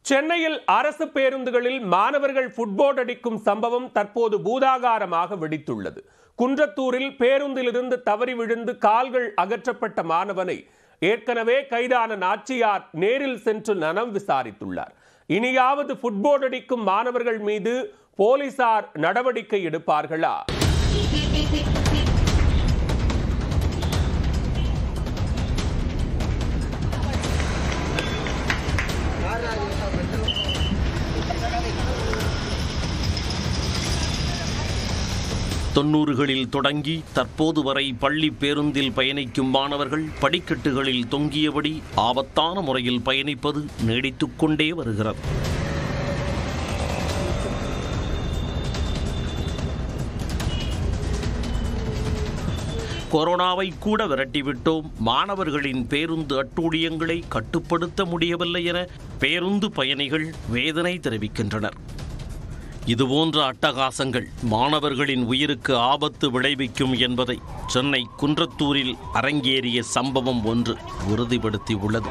சென்னையில் அரசு பேருந்துகளில் மாணவர்கள் ஃபுட்போர்ட் அடிக்கும் சம்பவம் தற்போது பூதாகாரமாக வெடித்துள்ளது குன்றத்தூரில் பேருந்திலிருந்து தவறி விழுந்து கால்கள் அகற்றப்பட்ட மாணவனை ஏற்கனவே கைதான நாச்சியார் நேரில் சென்று நலம் விசாரித்துள்ளார் இனியாவது ஃபுட்போர்ட் அடிக்கும் மாணவர்கள் மீது போலீசார் நடவடிக்கை எடுப்பார்களா தொன்னூறுகளில் தொடங்கி தற்போது வரை பள்ளி பேருந்தில் பயணிக்கும் மாணவர்கள் படிக்கட்டுகளில் தொங்கியபடி ஆபத்தான முறையில் பயணிப்பது நீடித்துக் கொண்டே வருகிறது கொரோனாவை கூட விரட்டிவிட்டோம் மாணவர்களின் பேருந்து அட்டூழியங்களை கட்டுப்படுத்த முடியவில்லை என பேருந்து பயணிகள் வேதனை தெரிவிக்கின்றனர் இதுபோன்ற அட்டகாசங்கள் மாணவர்களின் உயிருக்கு ஆபத்து விளைவிக்கும் என்பதை சென்னை குன்றத்தூரில் அரங்கேறிய சம்பவம் ஒன்று உறுதிப்படுத்தியுள்ளது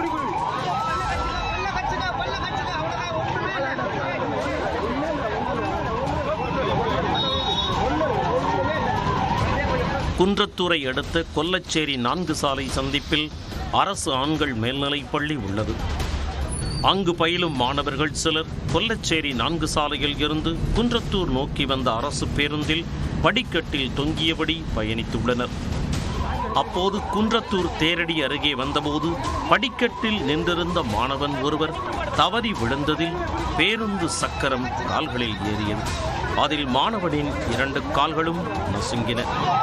குன்றத்தூரை அடுத்த கொல்லச்சேரி நான்கு சாலை சந்திப்பில் அரசு ஆண்கள் மேல்நிலைப் பள்ளி உள்ளது அங்கு பயிலும் மாணவர்கள் சிலர் கொல்லச்சேரி நான்கு சாலையில் இருந்து குன்றத்தூர் நோக்கி வந்த அரசு பேருந்தில் படிக்கட்டில் தொங்கியபடி பயணித்துள்ளனர் அப்போது குன்றத்தூர் தேரடி அருகே வந்தபோது படிக்கட்டில் நின்றிருந்த மாணவன் ஒருவர் தவறி விழுந்ததில் பேருந்து சக்கரம் கால்களில் ஏறியது அதில் மாணவனின் இரண்டு கால்களும் நசுங்கின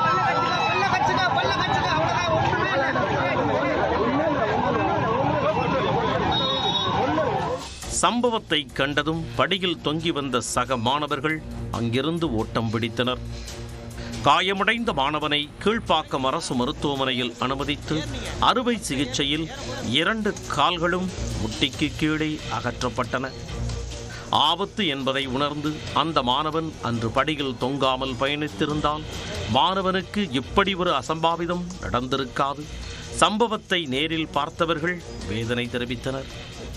சம்பவத்தை கண்டதும் படியில் தொங்கி வந்த சக மாணவர்கள் அங்கிருந்து ஓட்டம் பிடித்தனர் காயமடைந்த மாணவனை கீழ்ப்பாக்கம் அரசு மருத்துவமனையில் அனுமதித்து அறுவை சிகிச்சையில் இரண்டு கால்களும் முட்டிக்கு கீழே அகற்றப்பட்டன ஆபத்து என்பதை உணர்ந்து அந்த மாணவன் அன்று படியில் தொங்காமல் பயணித்திருந்தால் மாணவனுக்கு இப்படி ஒரு அசம்பாவிதம் நடந்திருக்காது சம்பவத்தை நேரில் பார்த்தவர்கள் வேதனை தெரிவித்தனர்